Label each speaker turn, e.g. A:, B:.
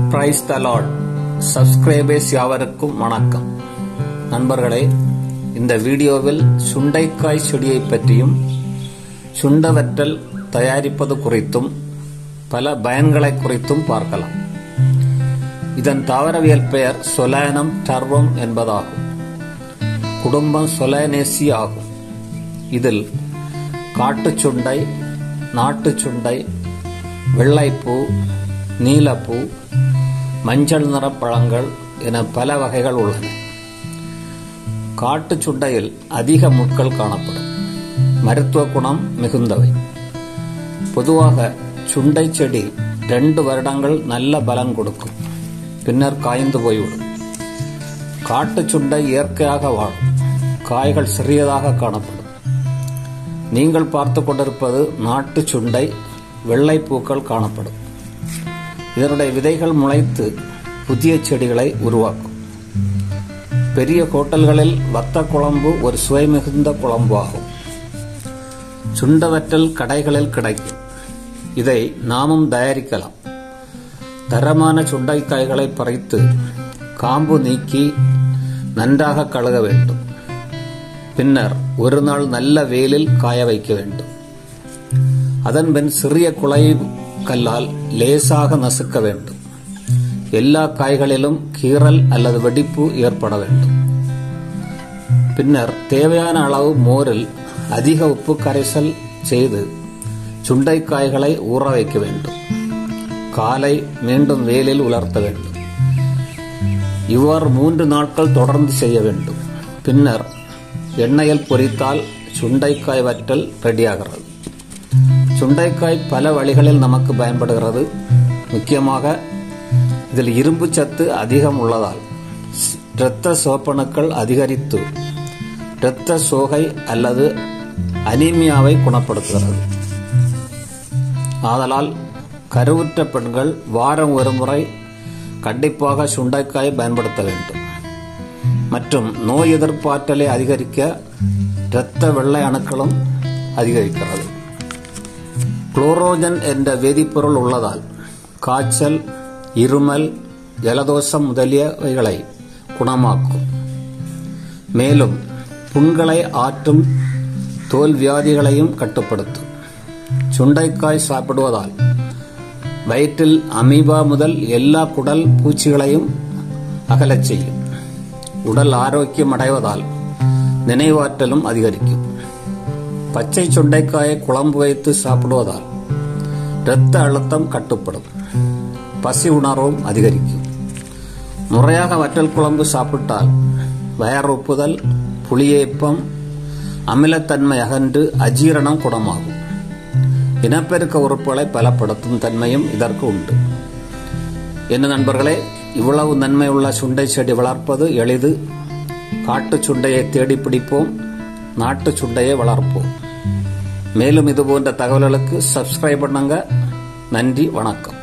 A: praise the Lord subscribers யாவருக்கும் வணக்கம் நண்பர்களே இந்த வீடியோவில் சுண்டைக்காய் செடியை பற்றியும் சுண்டவற்றல் தயாரிப்பது குறித்தும் பல பயன்களை குறித்தும் பார்க்கலாம் இதன் தாவரவியல் பெயர் சொலானம் டர்வம் என்பதாகும் குடும்பம் சொலானேசி ஆகும் இதில் காட்டுச் சுண்டை நாட்டுச் சுண்டை வெள்ளைப்பூ நீலப்பூ மஞ்சள் நிற பழங்கள் என பல வகைகள் உள்ளன காட்டுச் சுண்டையில் அதிக முட்கள் காணப்படும் மருத்துவ குணம் மிகுந்தவை பொதுவாக சுண்டை செடி ரெண்டு வருடங்கள் நல்ல பலன் கொடுக்கும் பின்னர் காய்ந்து போய்விடும் காட்டுச் சுண்டை இயற்கையாக வாழும் காய்கள் சிறியதாக காணப்படும் நீங்கள் பார்த்து கொண்டிருப்பது நாட்டு சுண்டை வெள்ளை பூக்கள் காணப்படும் இதனுடைய விதைகள் முளைத்து புதிய செடிகளை உருவாக்கும் பெரிய ஹோட்டல்களில் வத்த குழம்பு ஒரு சுவை மிகுந்த குழம்பு ஆகும் சுண்டவற்றல் கடைகளில் கிடைக்கும் இதை நாமும் தயாரிக்கலாம் தரமான சுண்டைக்காய்களை பறித்து காம்பு நீக்கி நன்றாக கழுக வேண்டும் பின்னர் ஒரு நாள் நல்ல வெயிலில் காய வைக்க வேண்டும் அதன் பின் சிறிய குலை கல்லால் லேசாக நசுக்க வேண்டும் எல்லா காய்களிலும் கீறல் அல்லது வெடிப்பு ஏற்பட வேண்டும் பின்னர் தேவையான அளவு மோரில் அதிக உப்பு கரைசல் செய்து சுண்டைக்காய்களை ஊற வைக்க வேண்டும் காலை மீண்டும் வேலில் உலர்த்த வேண்டும் இவ்வாறு மூன்று நாட்கள் தொடர்ந்து செய்ய வேண்டும் பின்னர் எண்ணெயில் பொரித்தால் சுண்டைக்காய் வற்றல் ரெடியாகிறது சுண்டைக்காய் பல வழிகளில் நமக்கு பயன்படுகிறது முக்கியமாக இதில் இரும்பு சத்து அதிகம் உள்ளதால் இரத்த சோப்பணுக்கள் அதிகரித்து இரத்த சோகை அல்லது அனீமியாவை குணப்படுத்துகிறது ஆதலால் கருவுற்ற பெண்கள் வாரம் ஒரு முறை கண்டிப்பாக சுண்டைக்காய் பயன்படுத்த வேண்டும் மற்றும் நோய் எதிர்ப்பாற்றலை அதிகரிக்க இரத்த வெள்ளை அணுக்களும் அதிகரிக்கிறது குளோரோஜன் என்ற வேதிப்பொருள் உள்ளதால் காய்ச்சல் இருமல் ஜலதோஷம் முதலியவைகளை குணமாக்கும் மேலும் புண்களை ஆற்றும் தோல் வியாதிகளையும் கட்டுப்படுத்தும் சுண்டைக்காய் சாப்பிடுவதால் வயிற்றில் அமீபா முதல் எல்லா குடல் பூச்சிகளையும் அகலச் செய்யும் உடல் ஆரோக்கியம் அடைவதால் நினைவாற்றலும் அதிகரிக்கும் பச்சை சுண்டைக்காயை குழம்பு வைத்து சாப்பிடுவதால் இரத்த அழுத்தம் கட்டுப்படும் பசி உணர்வும் அதிகரிக்கும் முறையாக வற்றல் குழம்பு சாப்பிட்டால் வயறுப்புதல் புளியேப்பம் அமிலத்தன்மை அகன்று அஜீரணம் குணமாகும் இனப்பெருக்க உறுப்புகளை பலப்படுத்தும் தன்மையும் இதற்கு உண்டு என்ன நண்பர்களே இவ்வளவு நன்மை உள்ள சுண்டை செடி வளர்ப்பது எளிது காட்டு சுண்டையை தேடி பிடிப்போம் நாட்டு சுண்டையை வளர்ப்போம் மேலும் இது போன்ற தகவல்களுக்கு சப்ஸ்கிரைப் பண்ணுங்க நன்றி வணக்கம்